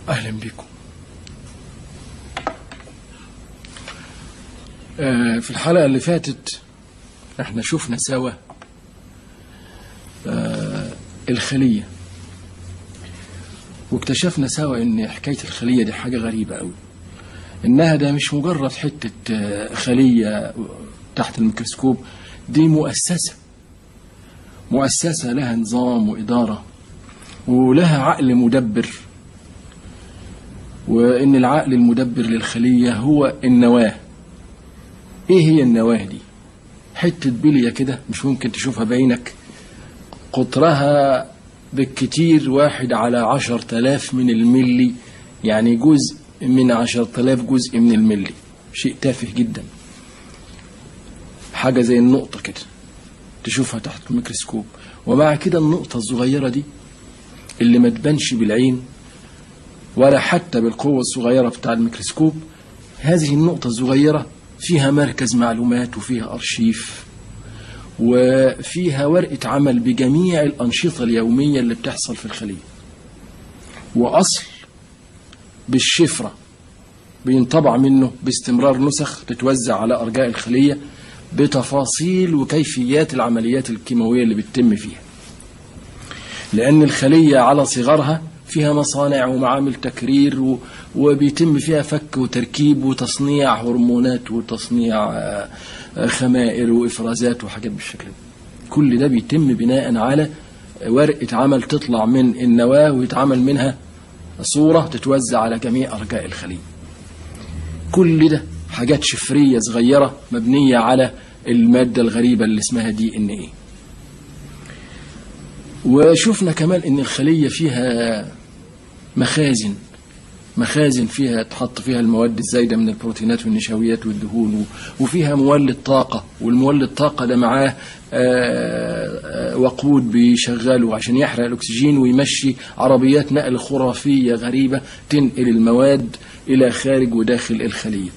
أهلا بكم آه، في الحلقة اللي فاتت احنا شفنا سوا آه، الخلية واكتشفنا سوا ان حكاية الخلية دي حاجة غريبة قوي انها ده مش مجرد حتة آه، خلية تحت الميكروسكوب دي مؤسسة مؤسسة لها نظام وإدارة ولها عقل مدبر وإن العقل المدبر للخلية هو النواة إيه هي النواة دي؟ حتة بلية كده مش ممكن تشوفها بعينك قطرها بالكتير واحد على عشر تلاف من الملي يعني جزء من عشر تلاف جزء من الملي شيء تافه جدا حاجة زي النقطة كده تشوفها تحت الميكروسكوب ومع كده النقطة الصغيرة دي اللي ما تبانش بالعين ولا حتى بالقوة الصغيرة بتاع الميكروسكوب هذه النقطة الصغيرة فيها مركز معلومات وفيها أرشيف وفيها ورقة عمل بجميع الأنشطة اليومية اللي بتحصل في الخلية وأصل بالشفرة بينطبع منه باستمرار نسخ تتوزع على أرجاء الخلية بتفاصيل وكيفيات العمليات الكيماوية اللي بتتم فيها لأن الخلية على صغرها فيها مصانع ومعامل تكرير و... وبيتم فيها فك وتركيب وتصنيع هرمونات وتصنيع آه، آه، خمائر وإفرازات وحاجات بالشكل ده كل ده بيتم بناء على ورقة عمل تطلع من النواة ويتعمل منها صورة تتوزع على جميع أرجاء الخلية كل ده حاجات شفرية صغيرة مبنية على المادة الغريبة اللي اسمها دي ان ايه وشفنا كمان ان الخلية فيها مخازن مخازن فيها تحط فيها المواد الزايدة من البروتينات والنشويات والدهون و- وفيها مولد طاقة والمولد طاقة ده معاه آه، آه، وقود بيشغله عشان يحرق الأكسجين ويمشي عربيات نقل خرافية غريبة تنقل المواد إلى خارج وداخل الخلية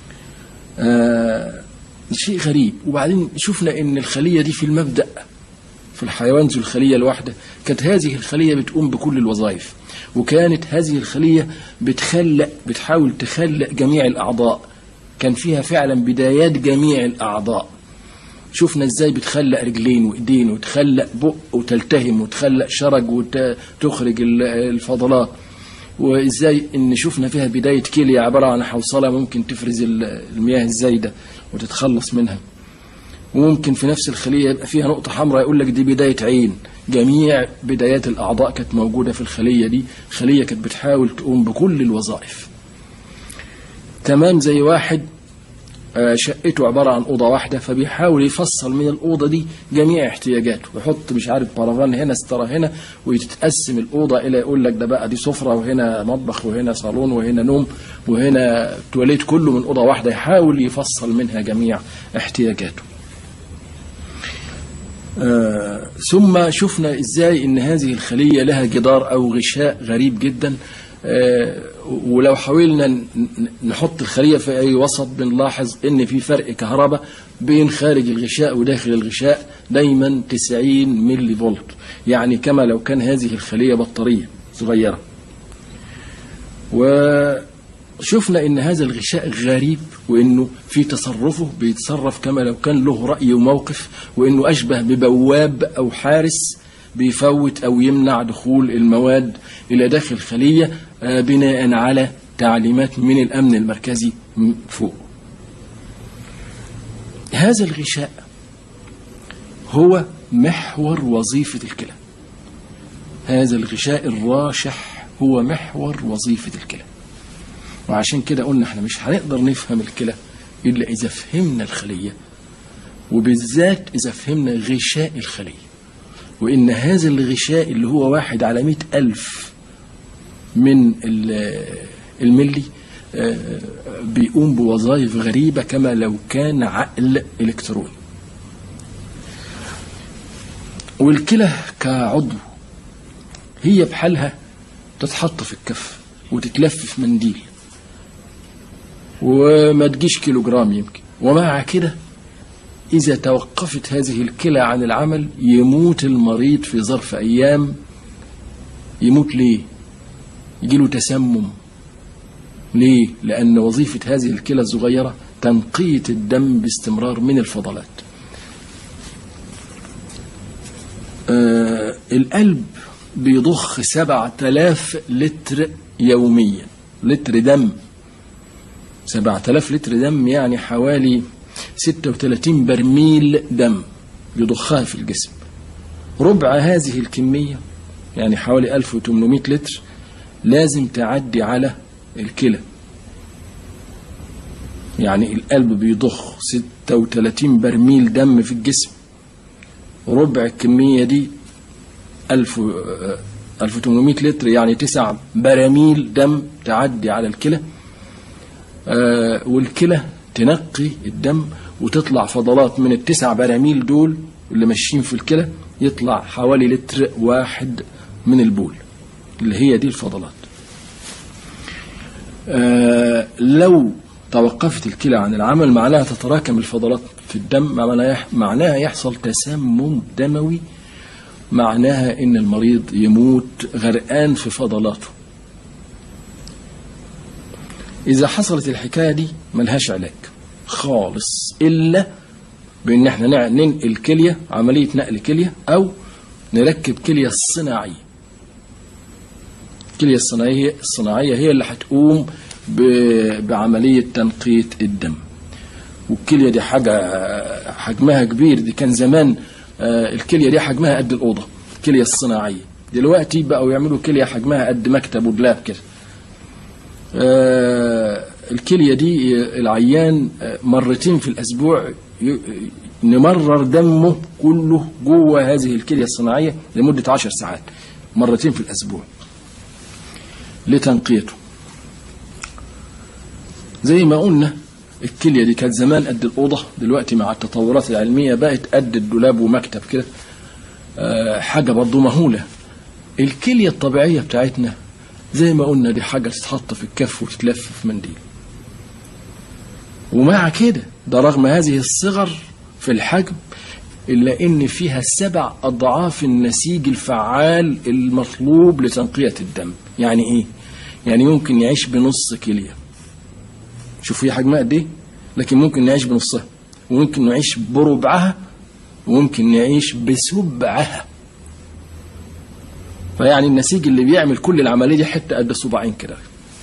آه، شيء غريب وبعدين شفنا ان الخلية دي في المبدأ في الحيوان ذو الخلية الواحدة كانت هذه الخلية بتقوم بكل الوظائف وكانت هذه الخلية بتخلق بتحاول تخلق جميع الأعضاء كان فيها فعلا بدايات جميع الأعضاء شفنا ازاي بتخلق رجلين وايدين وتخلق بق وتلتهم وتخلق شرج وتخرج ال- الفضلات وازاي ان شفنا فيها بدايه كليه عباره عن حوصله ممكن تفرز ال- المياه الزايده وتتخلص منها وممكن في نفس الخليه يبقى فيها نقطه حمراء يقول لك دي بدايه عين جميع بدايات الاعضاء كانت موجوده في الخليه دي خليه كانت بتحاول تقوم بكل الوظائف تمام زي واحد آه، شقته عبارة عن أوضة واحدة فبيحاول يفصل من الأوضة دي جميع احتياجاته ويحط مش عارف بارافان هنا ستارة هنا ويتقسم الأوضة إلى يقول لك ده بقى دي سفرة وهنا مطبخ وهنا صالون وهنا نوم وهنا تواليت كله من أوضة واحدة يحاول يفصل منها جميع احتياجاته آه، ثم شفنا ازاي ان هذه الخليه لها جدار او غشاء غريب جدا آه، ولو حاولنا ن- ن- نحط الخليه في اي وسط بنلاحظ ان في فرق كهرباء بين خارج الغشاء وداخل الغشاء دايما 90 ملي فولت يعني كما لو كان هذه الخليه بطاريه صغيره وشفنا ان هذا الغشاء غريب وانه في تصرفه بيتصرف كما لو كان له راي وموقف وانه اشبه ببواب او حارس بيفوت او يمنع دخول المواد الى داخل الخليه آه، بناء على تعليمات من الامن المركزي م- فوق. هذا الغشاء هو محور وظيفه الكلى. هذا الغشاء الراشح هو محور وظيفة الكلى وعشان كده قلنا احنا مش هنقدر نفهم الكلى إلا إذا فهمنا الخلية وبالذات إذا فهمنا غشاء الخلية وإن هذا الغشاء اللي هو واحد على مئة ألف من ال- الملي آه، بيقوم بوظائف غريبة كما لو كان عقل إلكتروني والكلى كعضو هي بحالها تتحط في الكف وتتلف في منديل وما تجيش كيلو جرام يمكن ومع كده إذا توقفت هذه الكلى عن العمل يموت المريض في ظرف أيام يموت ليه؟ يجيله تسمم ليه؟ لأن وظيفة هذه الكلى الصغيرة تنقية الدم باستمرار من الفضلات آه القلب بيضخ سبعة آلاف لتر يوميا لتر دم سبعة آلاف لتر دم يعني حوالي ستة وثلاثين برميل دم يضخها في الجسم ربع هذه الكمية يعني حوالي 1800 لتر لازم تعدي على الكلى يعني القلب بيضخ 36 برميل دم في الجسم ربع الكمية دي 1000 1800 لتر يعني تسع براميل دم تعدي على الكلى آه والكلى تنقي الدم وتطلع فضلات من التسع براميل دول اللي ماشيين في الكلى يطلع حوالي لتر واحد من البول اللي هي دي الفضلات آه لو توقفت الكلى عن العمل معناها تتراكم الفضلات في الدم معناها يحصل تسمم دموي معناها ان المريض يموت غرقان في فضلاته اذا حصلت الحكايه دي ملهاش علاج خالص الا بان احنا ننقل كليه عمليه نقل كليه او نركب كليه صناعيه الكليه الصناعيه الصناعيه هي اللي هتقوم بعمليه تنقيه الدم والكليه دي حاجه حجمها كبير دي كان زمان الكليه دي حجمها قد الاوضه الكليه الصناعيه دلوقتي بقوا يعملوا كليه حجمها قد مكتب ودولاب كده الكليه دي العيان مرتين في الاسبوع نمرر دمه كله جوه هذه الكليه الصناعيه لمده عشر ساعات مرتين في الاسبوع لتنقيته زي ما قلنا الكليه دي كانت زمان قد الاوضه دلوقتي مع التطورات العلميه بقت قد الدولاب ومكتب كده أه حاجه برضه مهوله الكليه الطبيعيه بتاعتنا زي ما قلنا دي حاجه تتحط في الكف وتتلف في منديل ومع كده ده رغم هذه الصغر في الحجم إلا إن فيها سبع أضعاف النسيج الفعال المطلوب لتنقية الدم يعني إيه؟ يعني ممكن يعيش بنص كلية شوف هي حجمها قد إيه؟ لكن ممكن نعيش بنصها وممكن نعيش بربعها وممكن نعيش بسبعها فيعني النسيج اللي بيعمل كل العملية دي حتة قد صباعين كده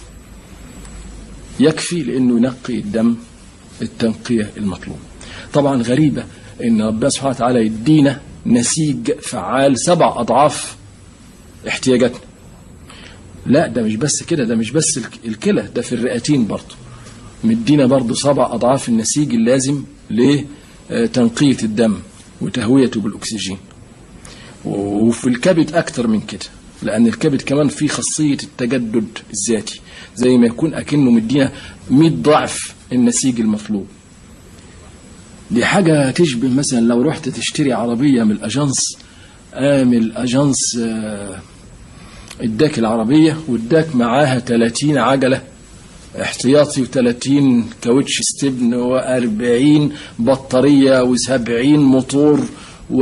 يكفي لأنه ينقي الدم التنقية المطلوب طبعا غريبة ان ربنا سبحانه وتعالى يدينا نسيج فعال سبع اضعاف احتياجاتنا لا ده مش بس كده ده مش بس الكلى ده في الرئتين برضه مدينا برضه سبع اضعاف النسيج اللازم لتنقية الدم وتهويته بالاكسجين وفي الكبد اكتر من كده لان الكبد كمان فيه خاصية التجدد الذاتي زي ما يكون اكنه مدينا 100 ضعف النسيج المطلوب دي حاجة تشبه مثلا لو رحت تشتري عربية من الأجانس قام الأجانس اداك العربية واداك معاها 30 عجلة احتياطي و30 كاوتش ستبن و40 بطارية و70 موتور و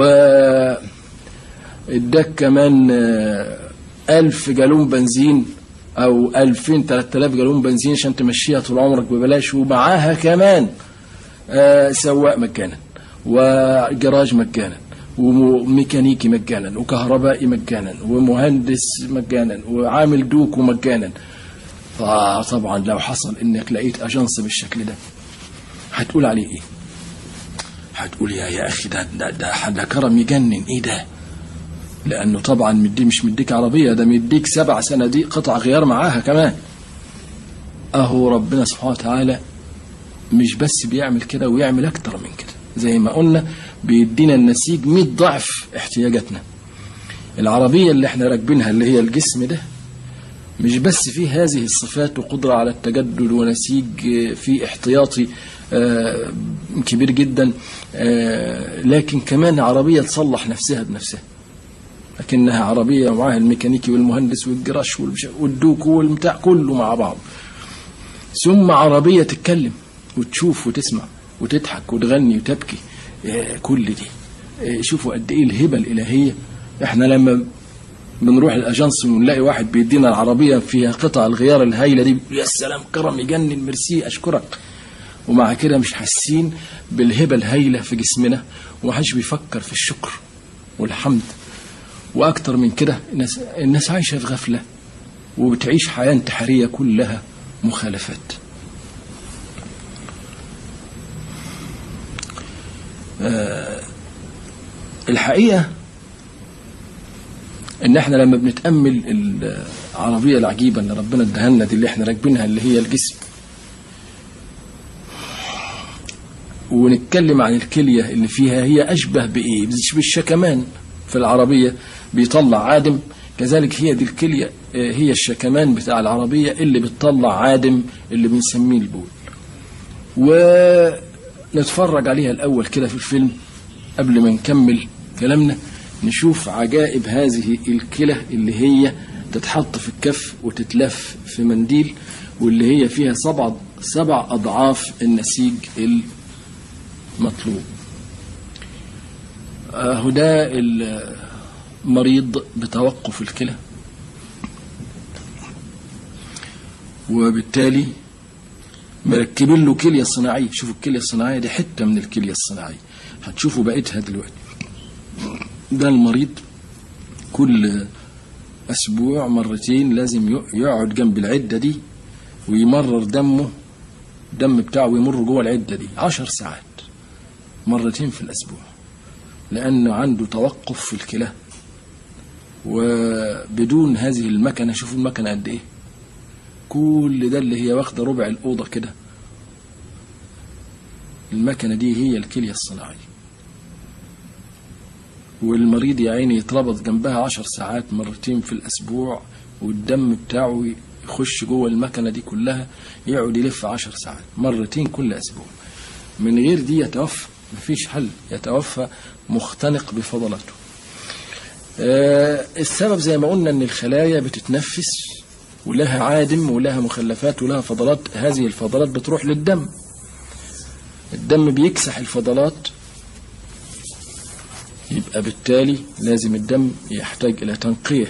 اداك كمان ألف جالون بنزين أو ألفين تلات آلاف جالون بنزين عشان تمشيها طول عمرك ببلاش ومعاها كمان آه سواق مجانا وجراج مجانا وميكانيكي مجانا وكهربائي مجانا ومهندس مجانا وعامل دوكو مجانا فطبعا لو حصل انك لقيت اجنس بالشكل ده هتقول عليه ايه هتقول يا يا اخي ده ده ده, ده كرم يجنن ايه ده لانه طبعا مدي مش مديك عربيه ده مديك سبع صناديق قطع غيار معاها كمان اهو ربنا سبحانه وتعالى مش بس بيعمل كده ويعمل اكتر من كده زي ما قلنا بيدينا النسيج 100 ضعف احتياجاتنا العربيه اللي احنا راكبينها اللي هي الجسم ده مش بس فيه هذه الصفات وقدرة على التجدد ونسيج في احتياطي كبير جدا لكن كمان عربية تصلح نفسها بنفسها لكنها عربية ومعاها الميكانيكي والمهندس والجراش والدوك والمتاع كله مع بعض ثم عربية تتكلم وتشوف وتسمع وتضحك وتغني وتبكي كل دي شوفوا قد ايه الهبة الإلهية احنا لما بنروح الاجانس ونلاقي واحد بيدينا العربيه فيها قطع الغيار الهايله دي بيقول يا سلام كرم يجنن ميرسي اشكرك ومع كده مش حاسين بالهبه الهايله في جسمنا ومحدش بيفكر في الشكر والحمد واكتر من كده الناس الناس عايشه في غفله وبتعيش حياه انتحاريه كلها مخالفات آه، الحقيقه ان احنا لما بنتامل العربيه العجيبه اللي ربنا اداها لنا دي اللي احنا راكبينها اللي هي الجسم ونتكلم عن الكليه اللي فيها هي اشبه بايه؟ بالشكمان في العربيه بيطلع عادم كذلك هي دي الكليه آه، هي الشكمان بتاع العربيه اللي بتطلع عادم اللي بنسميه البول. ونتفرج عليها الاول كده في الفيلم قبل ما نكمل كلامنا نشوف عجائب هذه الكلى اللي هي تتحط في الكف وتتلف في منديل واللي هي فيها سبع سبع اضعاف النسيج المطلوب. اهو ده المريض بتوقف الكلى وبالتالي مركبين له كليه صناعيه شوفوا الكليه الصناعيه دي حته من الكليه الصناعيه هتشوفوا بقيتها دلوقتي ده المريض كل اسبوع مرتين لازم يقعد جنب العده دي ويمرر دمه الدم بتاعه يمر جوه العده دي عشر ساعات مرتين في الاسبوع لانه عنده توقف في الكلى وبدون هذه المكنه شوفوا المكنه قد ايه كل ده اللي هي واخده ربع الاوضه كده المكنه دي هي الكليه الصناعيه والمريض يا عيني يتربط جنبها عشر ساعات مرتين في الأسبوع والدم بتاعه يخش جوه المكنة دي كلها يقعد يلف عشر ساعات مرتين كل أسبوع من غير دي يتوفى مفيش حل يتوفى مختنق بفضلاته آه السبب زي ما قلنا ان الخلايا بتتنفس ولها عادم ولها مخلفات ولها فضلات هذه الفضلات بتروح للدم الدم بيكسح الفضلات يبقى بالتالي لازم الدم يحتاج إلى تنقية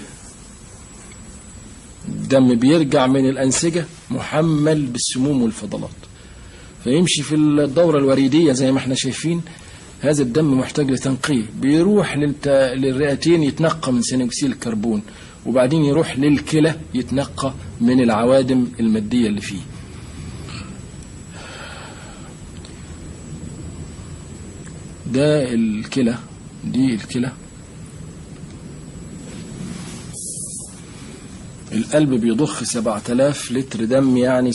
الدم بيرجع من الأنسجة محمل بالسموم والفضلات فيمشي في الدورة الوريدية زي ما احنا شايفين هذا الدم محتاج لتنقية بيروح للت... للرئتين يتنقى من ثاني أكسيد الكربون وبعدين يروح للكلى يتنقى من العوادم المادية اللي فيه ده الكلى دي الكلى القلب بيضخ 7000 لتر دم يعني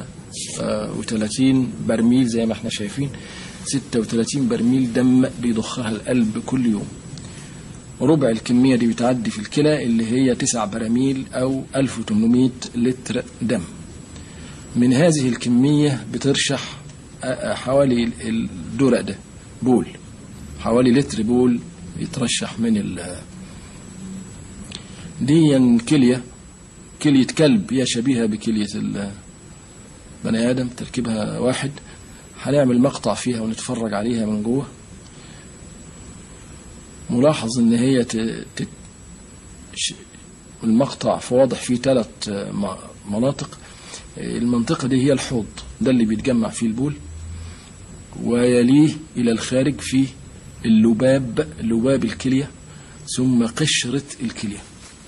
36 برميل زي ما احنا شايفين 36 برميل دم بيضخها القلب كل يوم ربع الكمية دي بتعدي في الكلى اللي هي 9 براميل أو 1800 لتر دم من هذه الكمية بترشح حوالي الدرق ده بول حوالي لتر بول يترشح من ال دي كلية كلية كلب هي شبيهة بكلية بني آدم تركيبها واحد هنعمل مقطع فيها ونتفرج عليها من جوه ملاحظ ان هي ت... ت... المقطع فواضح فيه ثلاث مناطق المنطقة دي هي الحوض ده اللي بيتجمع فيه البول ويليه إلى الخارج فيه اللباب لباب الكلية ثم قشرة الكلية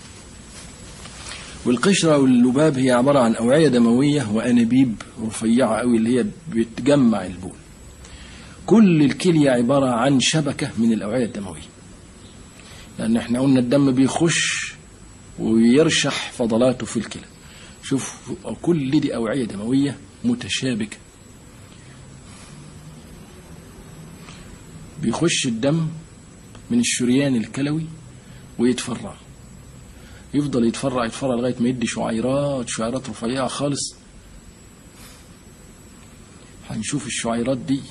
والقشرة واللباب هي عبارة عن أوعية دموية وأنابيب رفيعة أوي اللي هي بتجمع البول كل الكلية عبارة عن شبكة من الأوعية الدموية لأن احنا قلنا الدم بيخش ويرشح فضلاته في الكلى شوف كل دي أوعية دموية متشابكة بيخش الدم من الشريان الكلوي ويتفرع يفضل يتفرع يتفرع لغايه ما يدي شعيرات شعيرات رفيعه خالص هنشوف الشعيرات دي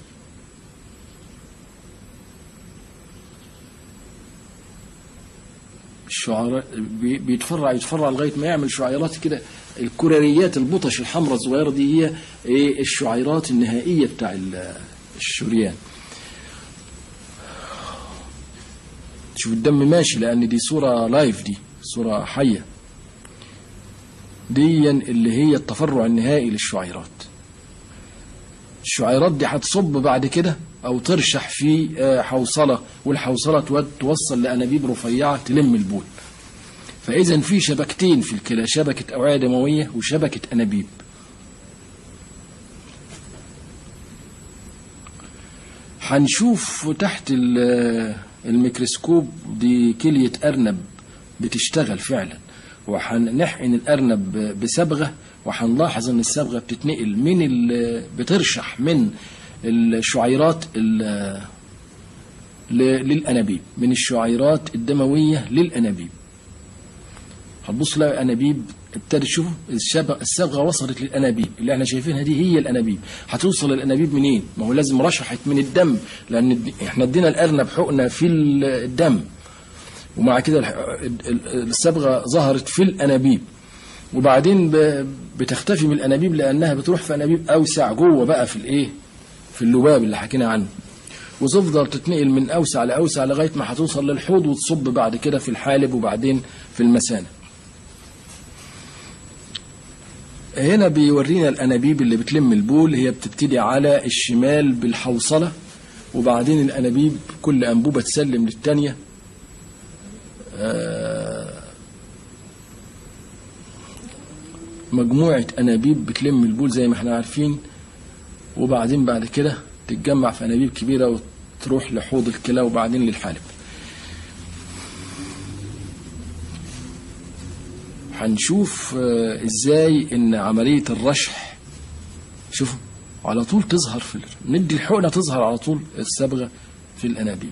الشعراء بيتفرع يتفرع لغايه ما يعمل شعيرات كده الكراريات البطش الحمراء الصغيره دي هي ايه الشعيرات النهائيه بتاع الشريان شوف الدم ماشي لان دي صوره لايف دي صورة حية دي اللي هي التفرع النهائي للشعيرات الشعيرات دي هتصب بعد كده او ترشح في آه، حوصله والحوصله تود- توصل لانابيب رفيعه تلم البول فاذا في شبكتين في الكلى شبكه اوعيه دمويه وشبكه انابيب هنشوف تحت ال- الميكروسكوب دي كلية أرنب بتشتغل فعلا وهنحقن الأرنب بصبغة وهنلاحظ إن الصبغة بتتنقل من ال- بترشح من الشعيرات ال- ل- للأنابيب من الشعيرات الدموية للأنابيب هتبص تلاقي انابيب ابتدت تشوفوا الشبق الصبغه وصلت للانابيب اللي احنا شايفينها دي هي الانابيب هتوصل للانابيب منين؟ ما هو لازم رشحت من الدم لان الد- احنا ادينا الارنب حقنه في ال- الدم ومع كده الح- ال- ال- الصبغه ظهرت في الانابيب وبعدين ب- بتختفي من الانابيب لانها بتروح في انابيب اوسع جوه بقى في الايه؟ في اللباب اللي حكينا عنه وتفضل تتنقل من اوسع لاوسع لغايه ما هتوصل للحوض وتصب بعد كده في الحالب وبعدين في المثانه هنا بيورينا الانابيب اللي بتلم البول هي بتبتدي على الشمال بالحوصله وبعدين الانابيب كل انبوبه تسلم للثانيه مجموعه انابيب بتلم البول زي ما احنا عارفين وبعدين بعد كده تتجمع في انابيب كبيره وتروح لحوض الكلى وبعدين للحالب هنشوف آه، ازاي ان عمليه الرشح شوفوا على طول تظهر في ال- ندي الحقنه تظهر على طول الصبغه في الانابيب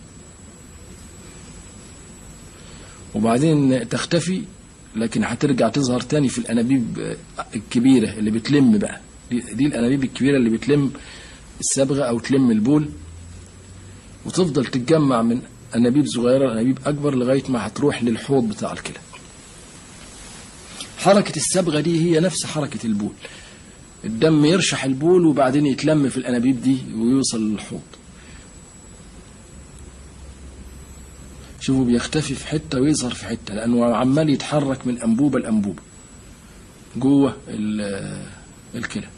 وبعدين تختفي لكن هترجع تظهر تاني في الانابيب آه، الكبيره اللي بتلم بقى دي, دي الانابيب الكبيره اللي بتلم الصبغه او تلم البول وتفضل تتجمع من انابيب صغيره لانابيب اكبر لغايه ما هتروح للحوض بتاع الكلى حركة الصبغة دي هي نفس حركة البول الدم يرشح البول وبعدين يتلم في الأنابيب دي ويوصل للحوض شوفوا بيختفي في حتة ويظهر في حتة لأنه عمال يتحرك من أنبوبة لأنبوبة جوه ال- الكلى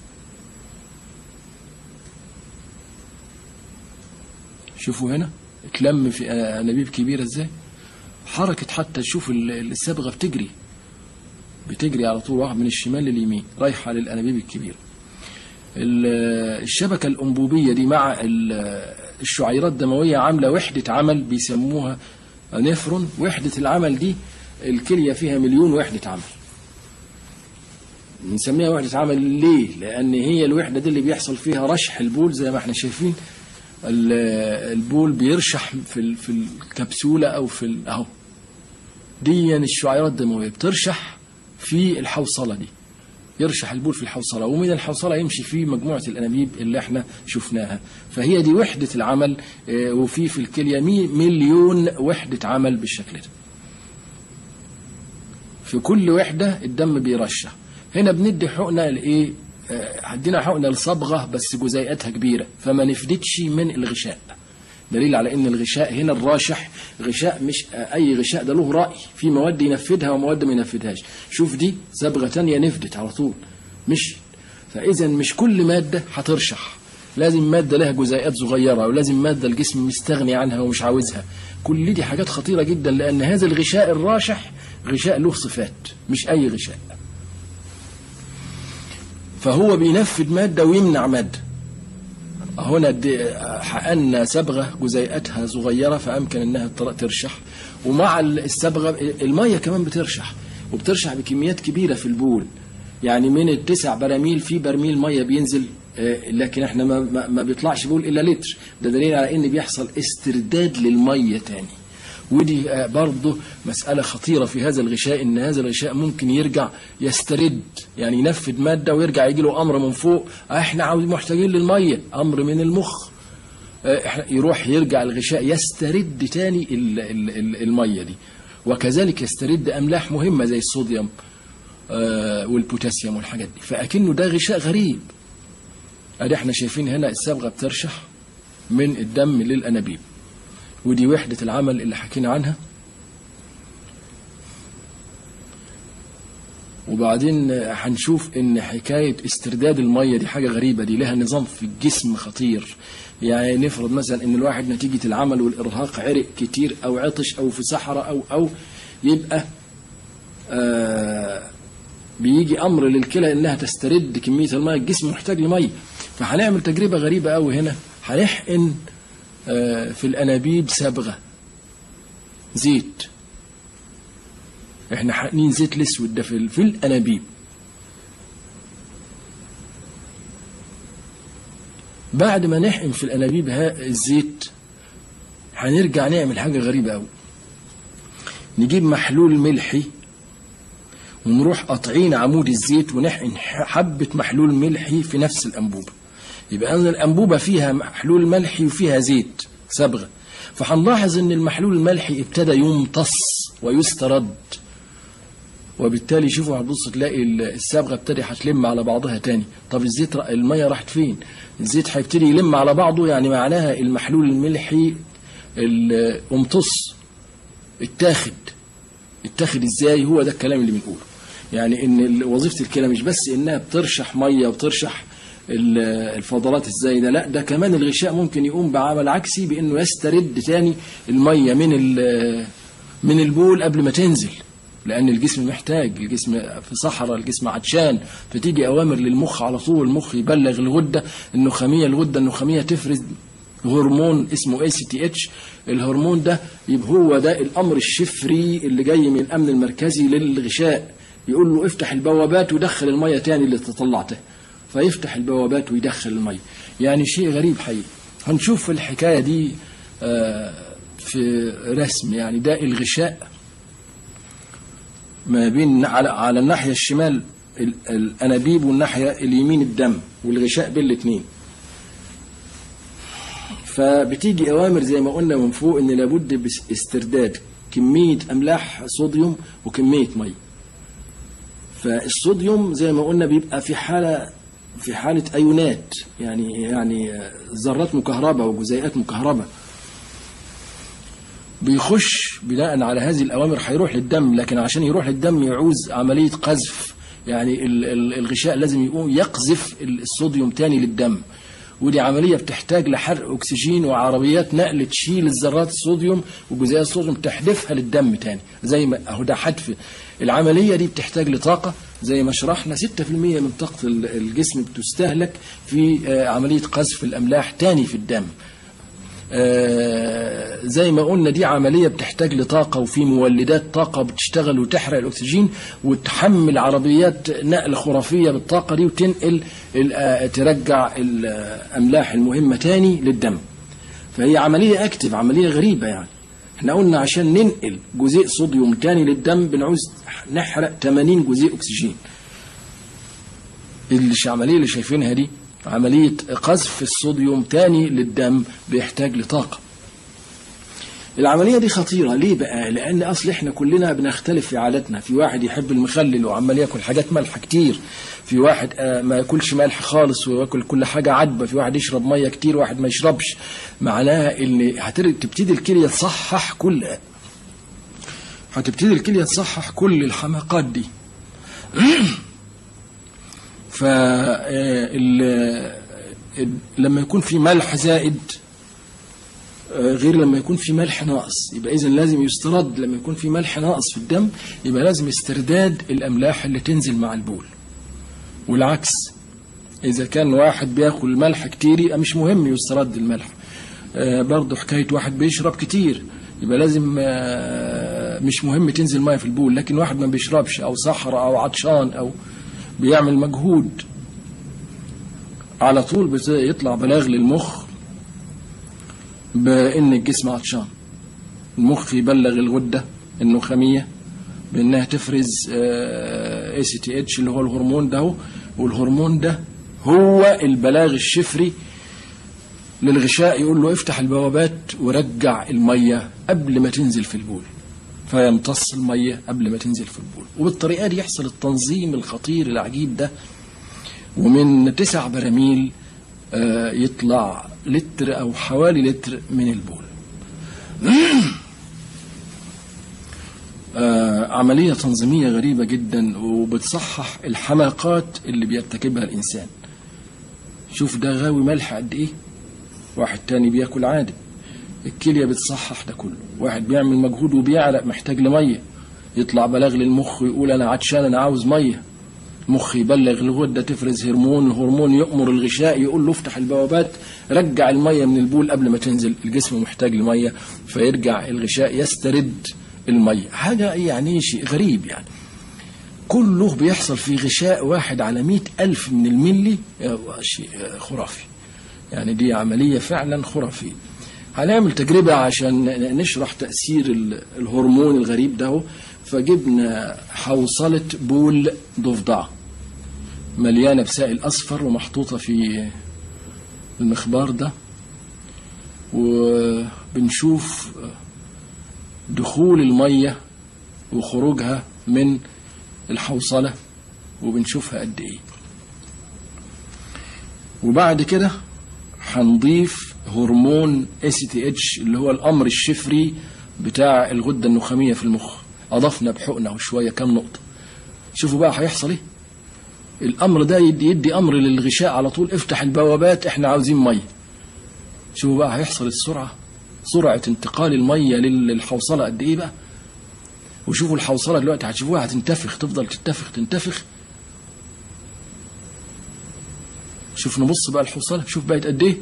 شوفوا هنا اتلم في أنابيب كبيرة ازاي حركة حتى تشوف ال- الصبغة بتجري بتجري على طول واحد من الشمال لليمين رايحة للأنابيب الكبيرة ال- الشبكة الأنبوبية دي مع ال- الشعيرات الدموية عاملة وحدة عمل بيسموها نفرون وحدة العمل دي الكلية فيها مليون وحدة عمل بنسميها وحدة عمل ليه؟ لأن هي الوحدة دي اللي بيحصل فيها رشح البول زي ما احنا شايفين ال- البول بيرشح في ال- في الكبسولة أو في ال- أهو دي الشعيرات الدموية بترشح في الحوصلة دي يرشح البول في الحوصلة ومن الحوصلة يمشي في مجموعة الأنابيب اللي احنا شفناها فهي دي وحدة العمل اه، وفي في الكلية مي- مليون وحدة عمل بالشكل ده في كل وحدة الدم بيرشح هنا بندي حقنة لإيه اه، هدينا حقنة لصبغة بس جزيئاتها كبيرة فما نفدتش من الغشاء دليل على ان الغشاء هنا الراشح غشاء مش اي غشاء ده له راي في مواد ينفذها ومواد ما ينفذهاش شوف دي صبغه تانية نفدت على طول مش فاذا مش كل ماده هترشح لازم ماده لها جزيئات صغيره ولازم ماده الجسم مستغني عنها ومش عاوزها كل دي حاجات خطيره جدا لان هذا الغشاء الراشح غشاء له صفات مش اي غشاء فهو بينفذ ماده ويمنع ماده هنا دي- حقنا صبغه جزيئاتها صغيره فامكن انها تر- ترشح ومع الصبغه الميه كمان بترشح وبترشح بكميات كبيره في البول يعني من التسع براميل في برميل ميه بينزل آه، لكن احنا ما, ما, ما بيطلعش بول الا لتر ده دليل على ان بيحصل استرداد للميه تاني ودي آه، برضه مسألة خطيرة في هذا الغشاء إن هذا الغشاء ممكن يرجع يسترد يعني ينفذ مادة ويرجع يجي له أمر من فوق آه، إحنا عاوز محتاجين للمية أمر من المخ آه، إحنا يروح يرجع الغشاء يسترد تاني ال- ال- ال- المية دي وكذلك يسترد أملاح مهمة زي الصوديوم آه، والبوتاسيوم والحاجات دي فأكنه ده غشاء غريب ادي احنا شايفين هنا الصبغه بترشح من الدم للانابيب ودي وحده العمل اللي حكينا عنها وبعدين هنشوف ان حكايه استرداد الميه دي حاجه غريبه دي لها نظام في الجسم خطير يعني نفرض مثلا ان الواحد نتيجه العمل والارهاق عرق كتير او عطش او في صحراء او او يبقى آه بيجي امر للكلى انها تسترد كميه الميه الجسم محتاج لميه فهنعمل تجربه غريبه قوي هنا هنحقن آه في الانابيب صبغه زيت احنا حاقنين زيت الاسود ده في في الانابيب بعد ما نحقن في الانابيب ها الزيت هنرجع نعمل حاجه غريبه قوي نجيب محلول ملحي ونروح قاطعين عمود الزيت ونحقن حبه محلول ملحي في نفس الانبوبه يبقى أن الانبوبه فيها محلول ملحي وفيها زيت صبغه فهنلاحظ ان المحلول الملحي ابتدى يمتص ويسترد وبالتالي شوفوا هتبص تلاقي الصبغه ابتدى هتلم على بعضها تاني طب الزيت الميه راحت فين الزيت هيبتدي يلم على بعضه يعني معناها المحلول الملحي امتص اتاخد اتاخد ازاي هو ده الكلام اللي بنقوله يعني ان وظيفه الكلى مش بس انها بترشح ميه وبترشح الفضلات الزايده لا ده كمان الغشاء ممكن يقوم بعمل عكسي بانه يسترد تاني الميه من من البول قبل ما تنزل لان الجسم محتاج الجسم في صحراء الجسم عطشان فتيجي اوامر للمخ على طول المخ يبلغ الغده النخاميه الغده النخاميه تفرز هرمون اسمه اي سي تي اتش الهرمون ده يبقى هو ده الامر الشفري اللي جاي من الامن المركزي للغشاء يقول له افتح البوابات ودخل الميه تاني اللي تطلعتها فيفتح البوابات ويدخل الميه يعني شيء غريب حقيقي هنشوف الحكايه دي في رسم يعني ده الغشاء ما بين على على الناحيه الشمال الانابيب والناحيه اليمين الدم والغشاء بين الاثنين فبتيجي اوامر زي ما قلنا من فوق ان لابد باسترداد كميه املاح صوديوم وكميه ميه فالصوديوم زي ما قلنا بيبقى في حاله في حاله ايونات يعني يعني ذرات مكهربه وجزيئات مكهربه بيخش بناء على هذه الاوامر هيروح للدم لكن عشان يروح للدم يعوز عمليه قذف يعني الغشاء لازم يقوم يقذف الصوديوم تاني للدم ودي عمليه بتحتاج لحرق اكسجين وعربيات نقل تشيل الذرات الصوديوم وجزيئات الصوديوم تحدفها للدم تاني زي ما اهو ده حدف العمليه دي بتحتاج لطاقه زي ما شرحنا 6% من طاقه الجسم بتستهلك في عمليه قذف الاملاح تاني في الدم آه زي ما قلنا دي عملية بتحتاج لطاقة وفي مولدات طاقة بتشتغل وتحرق الأكسجين وتحمل عربيات نقل خرافية بالطاقة دي وتنقل ترجع الأملاح المهمة تاني للدم فهي عملية أكتف عملية غريبة يعني احنا قلنا عشان ننقل جزيء صوديوم تاني للدم بنعوز نحرق 80 جزيء أكسجين العملية اللي شايفينها دي عملية قذف الصوديوم تاني للدم بيحتاج لطاقة العملية دي خطيرة ليه بقى لأن أصل إحنا كلنا بنختلف في عاداتنا في واحد يحب المخلل وعمال ياكل حاجات مالحة كتير في واحد ما ياكلش ملح خالص وياكل كل حاجة عدبة في واحد يشرب مية كتير واحد ما يشربش معناها إن هتبتدي الكلية تصحح كل هتبتدي الكلية تصحح كل الحماقات دي ف لما يكون في ملح زائد غير لما يكون في ملح ناقص يبقى اذا لازم يسترد لما يكون في ملح ناقص في الدم يبقى لازم استرداد الاملاح اللي تنزل مع البول والعكس اذا كان واحد بياكل ملح كتير يبقى مش مهم يسترد الملح برضه حكايه واحد بيشرب كتير يبقى لازم مش مهم تنزل ميه في البول لكن واحد ما بيشربش او صحراء او عطشان او بيعمل مجهود على طول يطلع بلاغ للمخ بان الجسم عطشان المخ يبلغ الغده النخاميه بانها تفرز اي سي تي اتش اللي هو الهرمون ده والهرمون ده هو البلاغ الشفري للغشاء يقول له افتح البوابات ورجع الميه قبل ما تنزل في البول فيمتص الميه قبل ما تنزل في البول وبالطريقه دي يحصل التنظيم الخطير العجيب ده ومن تسع براميل آه يطلع لتر او حوالي لتر من البول آه عملية تنظيمية غريبة جدا وبتصحح الحماقات اللي بيرتكبها الإنسان شوف ده غاوي ملح قد إيه واحد تاني بياكل عادي الكلية بتصحح ده كله واحد بيعمل مجهود وبيعرق محتاج لمية يطلع بلاغ للمخ ويقول أنا عطشان أنا عاوز مية المخ يبلغ الغدة تفرز هرمون الهرمون يأمر الغشاء يقول له افتح البوابات رجع المية من البول قبل ما تنزل الجسم محتاج لمية فيرجع الغشاء يسترد المية حاجة يعني شيء غريب يعني كله بيحصل في غشاء واحد على مئة ألف من الملي شيء خرافي يعني دي عملية فعلا خرافية هنعمل تجربة عشان نشرح تأثير الهرمون الغريب ده فجبنا حوصلة بول ضفدع مليانة بسائل أصفر ومحطوطة في المخبار ده وبنشوف دخول المية وخروجها من الحوصلة وبنشوفها قد إيه وبعد كده هنضيف هرمون اس تي اتش اللي هو الامر الشفري بتاع الغده النخاميه في المخ اضفنا بحقنه وشويه كام نقطه شوفوا بقى هيحصل ايه الامر ده يدي يدي امر للغشاء على طول افتح البوابات احنا عاوزين ميه شوفوا بقى هيحصل السرعه سرعه انتقال الميه للحوصله قد ايه بقى وشوفوا الحوصله دلوقتي هتشوفوها هتنتفخ تفضل تنتفخ تنتفخ شوف نبص بقى الحوصله شوف بقت قد ايه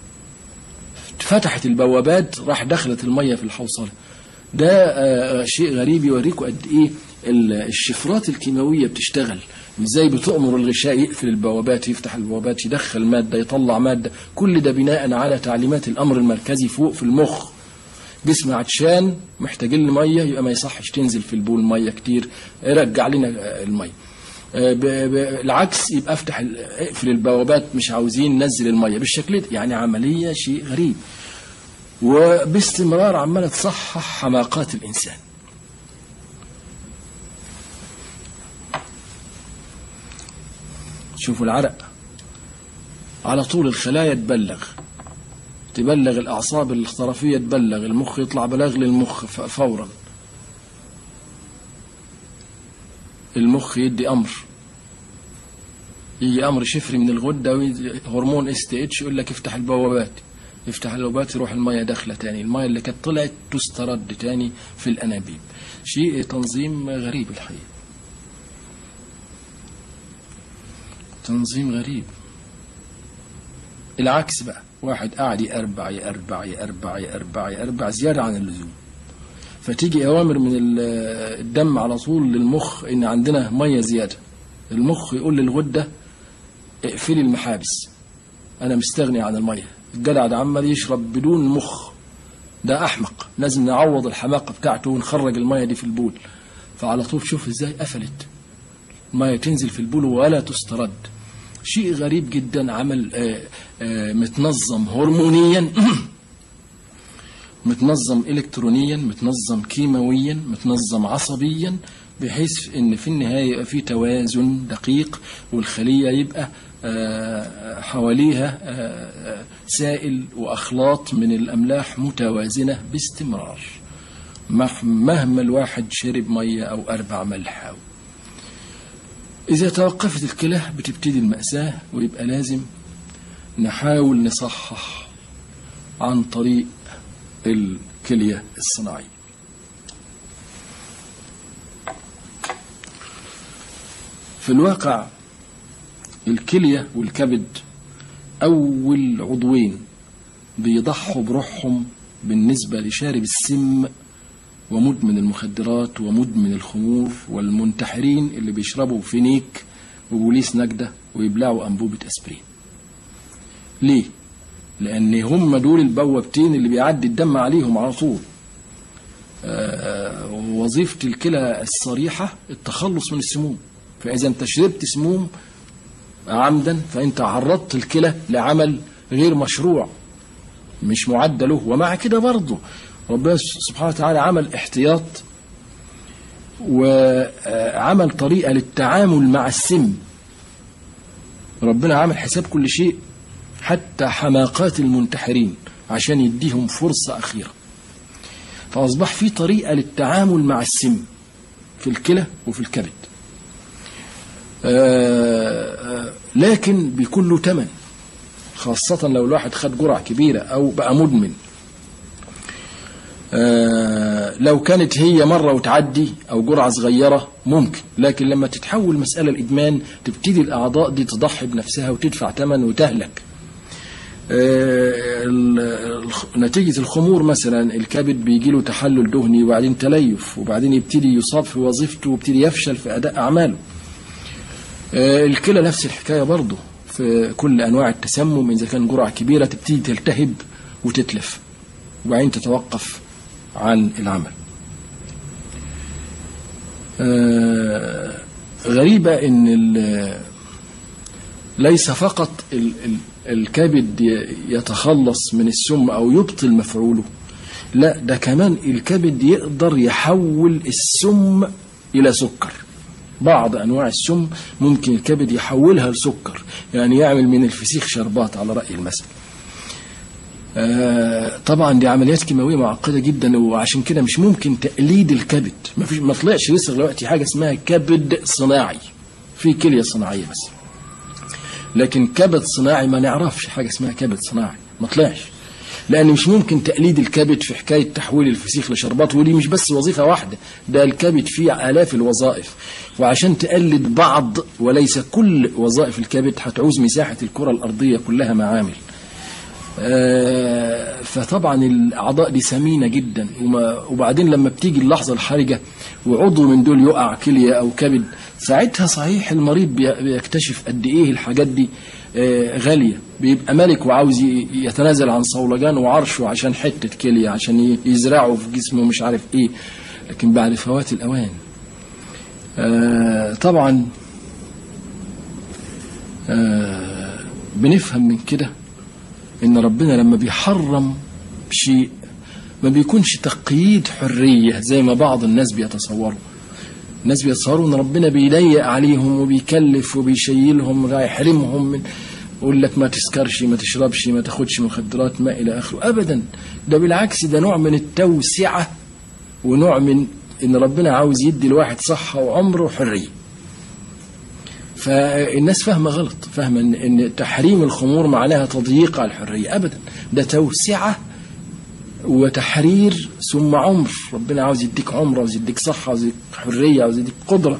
فتحت البوابات راح دخلت الميه في الحوصله ده آه شيء غريب يوريكم قد ايه الشفرات الكيماويه بتشتغل ازاي بتأمر الغشاء يقفل البوابات يفتح البوابات يدخل ماده يطلع ماده كل ده بناء على تعليمات الامر المركزي فوق في المخ جسم عطشان محتاجين لميه يبقى ما يصحش تنزل في البول ميه كتير رجع لنا الميه العكس يبقى افتح اقفل البوابات مش عاوزين ننزل الميه بالشكل ده يعني عمليه شيء غريب وباستمرار عماله تصحح حماقات الانسان شوفوا العرق على طول الخلايا تبلغ تبلغ الاعصاب الطرفيه تبلغ المخ يطلع بلاغ للمخ فورا المخ يدي امر يجي امر شفري من الغده هرمون اس تي اتش يقول لك افتح البوابات يفتح البوابات يروح الميه داخله تاني الميه اللي كانت طلعت تسترد تاني في الانابيب شيء تنظيم غريب الحقيقه تنظيم غريب العكس بقى واحد قاعد يأربع يأربع يأربع يأربع يأربع زيادة عن اللزوم فتيجي أوامر من الدم على طول للمخ إن عندنا مية زيادة المخ يقول للغدة اقفلي المحابس أنا مستغني عن المية الجدع ده عمال يشرب بدون مخ ده أحمق لازم نعوض الحماقة بتاعته ونخرج المية دي في البول فعلى طول شوف ازاي قفلت المية تنزل في البول ولا تسترد شيء غريب جدا عمل آآ آآ متنظم هرمونيا متنظم الكترونيا متنظم كيماويا متنظم عصبيا بحيث ان في النهايه يبقى في توازن دقيق والخليه يبقى حواليها سائل واخلاط من الاملاح متوازنه باستمرار مهما الواحد شرب ميه او اربع ملح أو إذا توقفت الكلى بتبتدي المأساة ويبقى لازم نحاول نصحح عن طريق الكلية الصناعية في الواقع الكلية والكبد أول عضوين بيضحوا بروحهم بالنسبة لشارب السم ومدمن المخدرات ومدمن الخمور والمنتحرين اللي بيشربوا فينيك وبوليس نجدة ويبلعوا أنبوبة أسبرين ليه؟ لأن هم دول البوابتين اللي بيعدي الدم عليهم على طول آه وظيفة الكلى الصريحة التخلص من السموم فإذا أنت شربت سموم عمدا فأنت عرضت الكلى لعمل غير مشروع مش معد له ومع كده برضه ربنا سبحانه وتعالى عمل احتياط وعمل طريقة للتعامل مع السم ربنا عمل حساب كل شيء حتى حماقات المنتحرين عشان يديهم فرصة أخيرة فأصبح في طريقة للتعامل مع السم في الكلى وفي الكبد آه، آه، لكن بيكون له ثمن خاصة لو الواحد خد جرعة كبيرة أو بقى مدمن آه، لو كانت هي مرة وتعدي أو جرعة صغيرة ممكن لكن لما تتحول مسألة الإدمان تبتدي الأعضاء دي تضحي بنفسها وتدفع ثمن وتهلك آه، ال- الخ- نتيجة الخمور مثلا الكبد بيجي له تحلل دهني وبعدين تليف وبعدين يبتدي يصاب في وظيفته ويبتدي يفشل في أداء أعماله آه، الكلى نفس الحكاية برضه في كل أنواع التسمم إذا كان جرعة كبيرة تبتدي تلتهب وتتلف وبعدين تتوقف عن العمل آه، غريبة إن ال- ليس فقط ال- ال- الكبد ي- يتخلص من السم أو يبطل مفعوله لا ده كمان الكبد يقدر يحول السم إلى سكر بعض أنواع السم ممكن الكبد يحولها لسكر يعني يعمل من الفسيخ شربات على رأي المثل آه، طبعا دي عمليات كيماويه معقده جدا وعشان كده مش ممكن تقليد الكبد ما فيش ما طلعش لسه دلوقتي حاجه اسمها كبد صناعي في كليه صناعيه بس لكن كبد صناعي ما نعرفش حاجه اسمها كبد صناعي ما طلعش لان مش ممكن تقليد الكبد في حكايه تحويل الفسيخ لشربات ودي مش بس وظيفه واحده ده الكبد فيه الاف الوظائف وعشان تقلد بعض وليس كل وظائف الكبد هتعوز مساحه الكره الارضيه كلها معامل آه، فطبعا الاعضاء دي ثمينه جدا وما وبعدين لما بتيجي اللحظه الحرجه وعضو من دول يقع كليه او كبد ساعتها صحيح المريض بي- بيكتشف قد ايه الحاجات دي آه، غاليه بيبقى ملك وعاوز ي- يتنازل عن صولجان وعرشه عشان حته كليه عشان ي- يزرعه في جسمه مش عارف ايه لكن بعد فوات الاوان آه، طبعا آه، بنفهم من كده ان ربنا لما بيحرم شيء ما بيكونش تقييد حريه زي ما بعض الناس بيتصوروا الناس بيتصوروا ان ربنا بيضيق عليهم وبيكلف وبيشيلهم يحرمهم من يقول لك ما تسكرش ما تشربش ما تاخدش مخدرات ما الى اخره ابدا ده بالعكس ده نوع من التوسعه ونوع من ان ربنا عاوز يدي الواحد صحه وعمر وحريه فالناس فاهمه غلط فاهمه ان ان تحريم الخمور معناها تضييق على الحريه ابدا ده توسعه وتحرير ثم عمر ربنا عاوز يديك عمر عاوز يديك صحه عاوز يديك حريه عاوز يديك قدره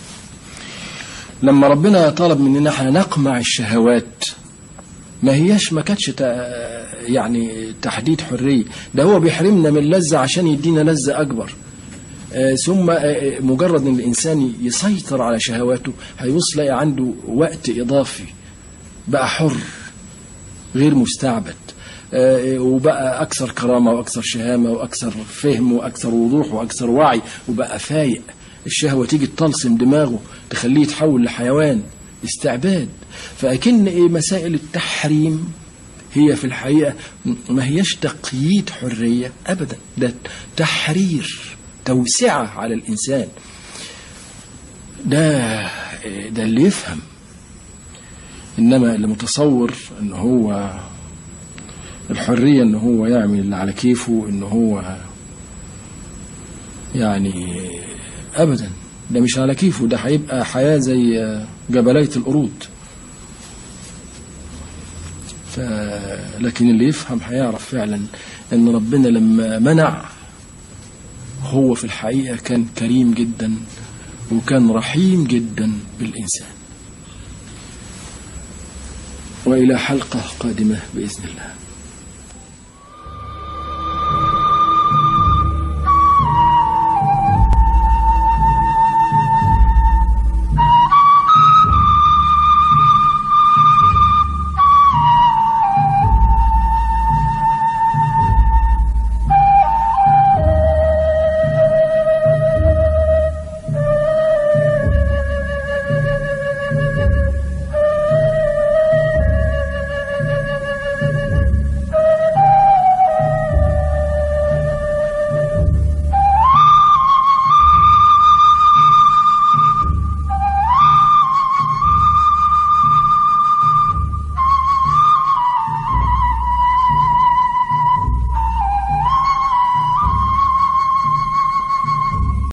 لما ربنا طلب مننا احنا نقمع الشهوات ما هياش ما كانتش تا- يعني تحديد حريه ده هو بيحرمنا من لذه عشان يدينا لذه اكبر آه، ثم آه، مجرد ان الانسان يسيطر على شهواته هيبص يلاقي عنده وقت اضافي بقى حر غير مستعبد آه، وبقى اكثر كرامه واكثر شهامه واكثر فهم واكثر وضوح واكثر وعي وبقى فايق الشهوه تيجي تطلسم دماغه تخليه يتحول لحيوان استعباد فاكن ايه مسائل التحريم هي في الحقيقه ما هيش تقييد حريه ابدا ده تحرير توسعه على الانسان ده ده اللي يفهم انما اللي متصور ان هو الحريه ان هو يعمل اللي على كيفه ان هو يعني ابدا ده مش على كيفه ده هيبقى حياه زي جبليه القرود ف لكن اللي يفهم هيعرف فعلا ان ربنا لما منع هو في الحقيقه كان كريم جدا وكان رحيم جدا بالانسان والى حلقه قادمه باذن الله